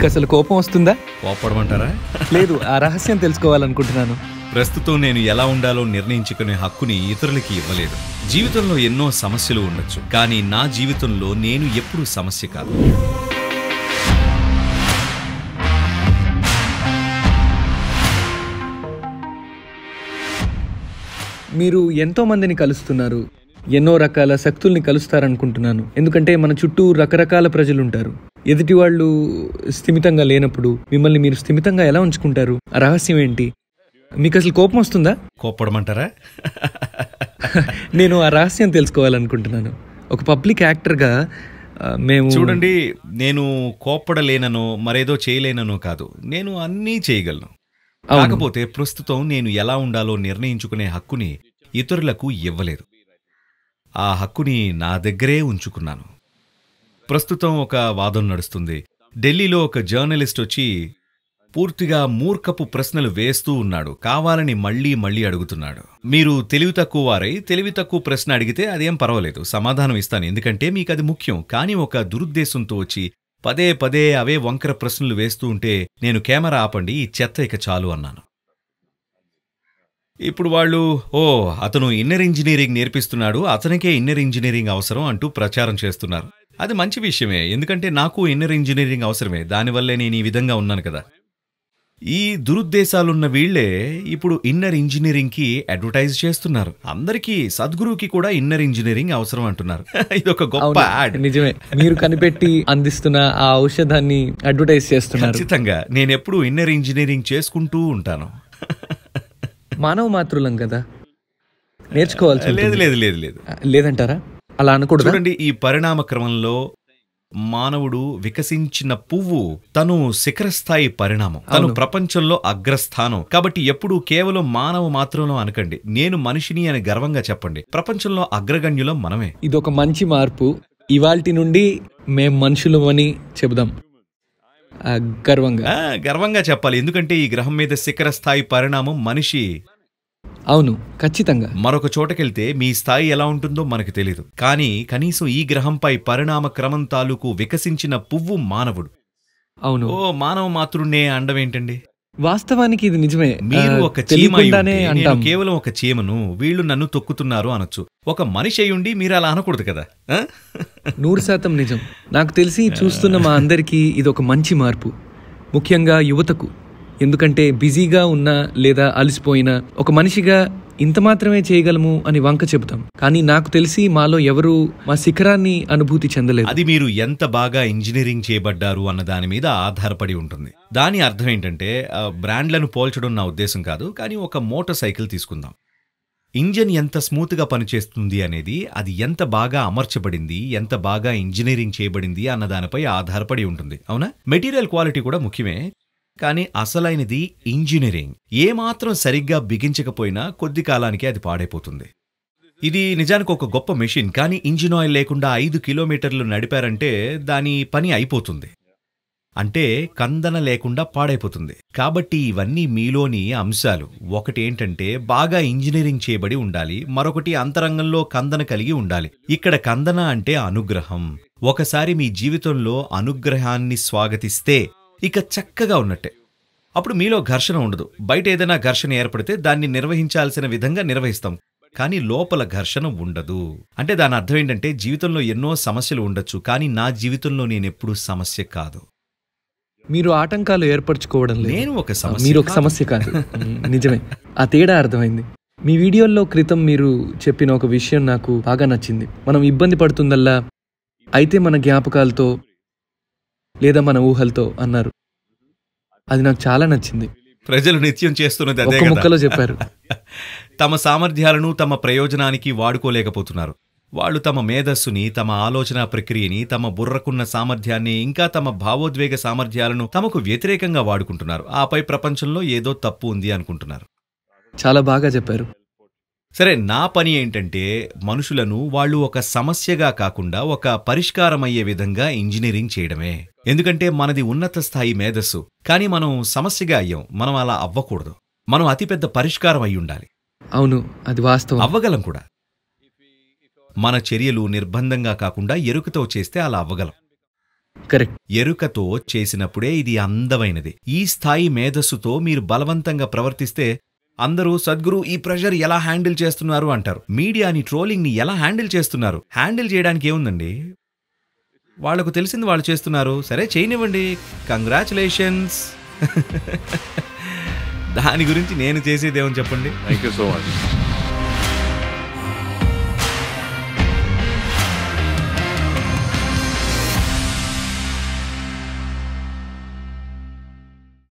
మీకు అసలు కోపం వస్తుందా కోపడమంటారా లేదు ఆ రహస్యం తెలుసుకోవాలనుకుంటున్నాను ప్రస్తుతం నేను ఎలా ఉండాలో నిర్ణయించుకునే హక్కుని ఇతరులకి ఇవ్వలేదు జీవితంలో ఎన్నో సమస్యలు ఉండొచ్చు కానీ నా జీవితంలో నేను ఎప్పుడూ సమస్య కాదు మీరు ఎంతో మందిని కలుస్తున్నారు ఎన్నో రకాల శక్తుల్ని కలుస్తారనుకుంటున్నాను ఎందుకంటే మన చుట్టూ రకరకాల ప్రజలు ఉంటారు ఎదుటి వాళ్ళు స్థిమితంగా లేనప్పుడు మిమ్మల్ని మీరు స్థిమితంగా ఎలా ఉంచుకుంటారు ఆ రహస్యం ఏంటి మీకు అసలు కోపం వస్తుందా కోపడమంటారా నేను ఆ రహస్యం తెలుసుకోవాలనుకుంటున్నాను ఒక పబ్లిక్ యాక్టర్గా ఆ, మేము చూడండి నేను కోప్పడలేననో మరేదో చేయలేననో కాదు నేను అన్నీ చేయగలను కాకపోతే ప్రస్తుతం నేను ఎలా ఉండాలో నిర్ణయించుకునే హక్కుని ఇతరులకు ఇవ్వలేదు ఆ హక్కుని నా దగ్గరే ఉంచుకున్నాను ప్రస్తుతం ఒక వాదం నడుస్తుంది ఢిల్లీలో ఒక జర్నలిస్ట్ వచ్చి పూర్తిగా మూర్ఖపు ప్రశ్నలు వేస్తూ ఉన్నాడు కావాలని మళ్ళీ మళ్ళీ అడుగుతున్నాడు మీరు తెలివి తక్కువ వారై తెలివి తక్కువ ప్రశ్న అడిగితే అదేం పర్వాలేదు సమాధానం ఇస్తాను ఎందుకంటే మీకు అది ముఖ్యం కానీ ఒక దురుద్దేశంతో వచ్చి పదే పదే అవే వంకర ప్రశ్నలు వేస్తూ ఉంటే నేను కెమెరా ఆపండి ఈ చెత్త ఇక చాలు అన్నాను ఇప్పుడు వాళ్ళు ఓ అతను ఇన్నర్ ఇంజనీరింగ్ నేర్పిస్తున్నాడు అతనికే ఇన్నర్ ఇంజనీరింగ్ అవసరం అంటూ ప్రచారం చేస్తున్నారు అది మంచి విషయమే ఎందుకంటే నాకు ఇన్నర్ ఇంజనీరింగ్ అవసరమే దానివల్లే నేను ఈ విధంగా ఉన్నాను కదా ఈ దురుద్దేశాలున్న వీళ్లే ఇప్పుడు ఇన్నర్ ఇంజనీరింగ్ కి అడ్వర్టైజ్ చేస్తున్నారు అందరికీ సద్గురువుకి కూడా ఇన్నర్ ఇంజనీరింగ్ అవసరం అంటున్నారు ఇది ఒక గొప్ప అవును, యాడ్ నిజమే మీరు కనిపెట్టి అందిస్తున్న ఆ ఔషధాన్ని అడ్వర్టైజ్ చేస్తున్నారు ఖచ్చితంగా నేను ఎప్పుడు ఇన్నర్ ఇంజనీరింగ్ చేసుకుంటూ ఉంటాను మానవ మాతృలం కదా నేర్చుకోవాల్సి లేదు ఉంటుంది. లేదు లేదు లేదు లేదంటారా అలా అనకూడదా చూడండి ఈ పరిణామ క్రమంలో మానవుడు వికసించిన పువ్వు తను శిఖరస్థాయి పరిణామం తను ప్రపంచంలో అగ్రస్థానం కాబట్టి ఎప్పుడూ కేవలం మానవ మాత్రంలో అనకండి నేను మనిషిని అని గర్వంగా చెప్పండి ప్రపంచంలో అగ్రగణ్యులం మనమే ఇది ఒక మంచి మార్పు ఇవాల్టి నుండి మేం మనుషులు అని చెబుదాం ఆ, గర్వంగా ఆ, గర్వంగా చెప్పాలి ఎందుకంటే ఈ గ్రహం మీద శిఖర స్థాయి పరిణామం మనిషి అవును ఖచ్చితంగా మరొక చోటకెళ్తే మీ స్థాయి ఎలా ఉంటుందో మనకు తెలియదు కానీ కనీసం ఈ గ్రహంపై పరిణామ క్రమం తాలూకు వికసించిన పువ్వు మానవుడు అవును ఓ మానవ మాతృనే అండం ఏంటండి వాస్తవానికి ఇది నిజమే మీరు ఆ, ఒక చీమ అయి తెలియకుండానే ఉంటే, నేను అంటాం కేవలం ఒక చీమను వీళ్ళు నన్ను తొక్కుతున్నారు అనొచ్చు ఒక మనిషి అయి ఉండి మీరు అలా అనకూడదు కదా ఆ? నూరు శాతం నిజం నాకు తెలిసి చూస్తున్న మా అందరికీ ఇది ఒక మంచి మార్పు ముఖ్యంగా యువతకు ఎందుకంటే బిజీగా ఉన్న లేదా అలసిపోయిన ఒక మనిషిగా ఇంత మాత్రమే చేయగలము అని వంక చెబుతాం కానీ నాకు తెలిసి మాలో ఎవరు మా శిఖరాన్ని అనుభూతి చెందలేదు అది మీరు ఎంత బాగా ఇంజనీరింగ్ చేయబడ్డారు అన్న దాని మీద ఆధారపడి ఉంటుంది దాని అర్థం ఏంటంటే ఆ, బ్రాండ్లను పోల్చడం నా ఉద్దేశం కాదు కానీ ఒక మోటార్ సైకిల్ తీసుకుందాం ఇంజన్ ఎంత స్మూత్గా పనిచేస్తుంది అనేది అది ఎంత బాగా అమర్చబడింది ఎంత బాగా ఇంజనీరింగ్ చేయబడింది అన్న దానిపై ఆధారపడి ఉంటుంది అవునా మెటీరియల్ క్వాలిటీ కూడా ముఖ్యమే కానీ అసలైనది ఇంజనీరింగ్ ఏమాత్రం సరిగ్గా బిగించకపోయినా కొద్ది కాలానికే అది పాడైపోతుంది ఇది నిజానికి ఒక గొప్ప మెషిన్ కానీ ఇంజిన్ ఆయిల్ లేకుండా ఐదు కిలోమీటర్లు నడిపారంటే దాని పని అయిపోతుంది అంటే కందన లేకుండా పాడైపోతుంది కాబట్టి ఇవన్నీ మీలోని అంశాలు ఒకటి ఏంటంటే బాగా ఇంజనీరింగ్ చేయబడి ఉండాలి మరొకటి అంతరంగంలో కందన కలిగి ఉండాలి ఇక్కడ కందన అంటే అనుగ్రహం ఒకసారి మీ జీవితంలో అనుగ్రహాన్ని స్వాగతిస్తే ఇక చక్కగా ఉన్నట్టే అప్పుడు మీలో ఘర్షణ ఉండదు బయట ఏదైనా ఘర్షణ ఏర్పడితే దాన్ని నిర్వహించాల్సిన విధంగా నిర్వహిస్తాం కానీ లోపల ఘర్షణ ఉండదు అంటే దాని అర్థం ఏంటంటే జీవితంలో ఎన్నో సమస్యలు ఉండొచ్చు కానీ నా జీవితంలో నేనెప్పుడూ సమస్య కాదు మీరు ఆటంకాలు ఏర్పరచుకోవడం లేదు నేను ఒక సమస్య మీరు ఒక కాదు. సమస్య కాదు మ్, నిజమే ఆ తేడా అర్థమైంది మీ వీడియోల్లో క్రితం మీరు చెప్పిన ఒక విషయం నాకు బాగా నచ్చింది మనం ఇబ్బంది పడుతుందల్లా అయితే మన జ్ఞాపకాలతో లేదా మన ఊహలతో అన్నారు అది నాకు చాలా నచ్చింది ప్రజలు నిత్యం చేస్తున్నది అదే ఒక్క కదా ముక్కలో చెప్పారు తమ సామర్థ్యాలను తమ ప్రయోజనానికి వాడుకోలేకపోతున్నారు వాళ్ళు తమ మేధస్సుని తమ ఆలోచన ప్రక్రియని తమ బుర్రకున్న సామర్థ్యాన్ని ఇంకా తమ భావోద్వేగ సామర్థ్యాలను తమకు వ్యతిరేకంగా వాడుకుంటున్నారు ఆపై ప్రపంచంలో ఏదో తప్పు ఉంది అనుకుంటున్నారు చాలా బాగా చెప్పారు సరే నా పని ఏంటంటే మనుషులను వాళ్ళు ఒక సమస్యగా కాకుండా ఒక పరిష్కారమయ్యే విధంగా ఇంజనీరింగ్ చేయడమే ఎందుకంటే మనది ఉన్నత స్థాయి మేధస్సు కానీ మనం సమస్యగా అయ్యాం మనం అలా అవ్వకూడదు మనం అతిపెద్ద పరిష్కారం అయి ఉండాలి అవును అది వాస్తవం అవ్వగలం కూడా మన చర్యలు నిర్బంధంగా కాకుండా ఎరుకతో చేస్తే అలా అవ్వగలం కరెక్ట్ ఎరుకతో చేసినప్పుడే ఇది అందమైనది ఈ స్థాయి మేధస్సుతో మీరు బలవంతంగా ప్రవర్తిస్తే అందరూ సద్గురు ఈ ప్రెషర్ ఎలా హ్యాండిల్ చేస్తున్నారు అంటారు మీడియాని ట్రోలింగ్ ని ఎలా హ్యాండిల్ చేస్తున్నారు హ్యాండిల్ చేయడానికి ఏముందండి వాళ్లకు తెలిసింది వాళ్ళు చేస్తున్నారు సరే చేయనివ్వండి కంగ్రాచులేషన్స్ దాని గురించి నేను చేసేదేమని చెప్పండి థ్యాంక్ యూ సో మచ్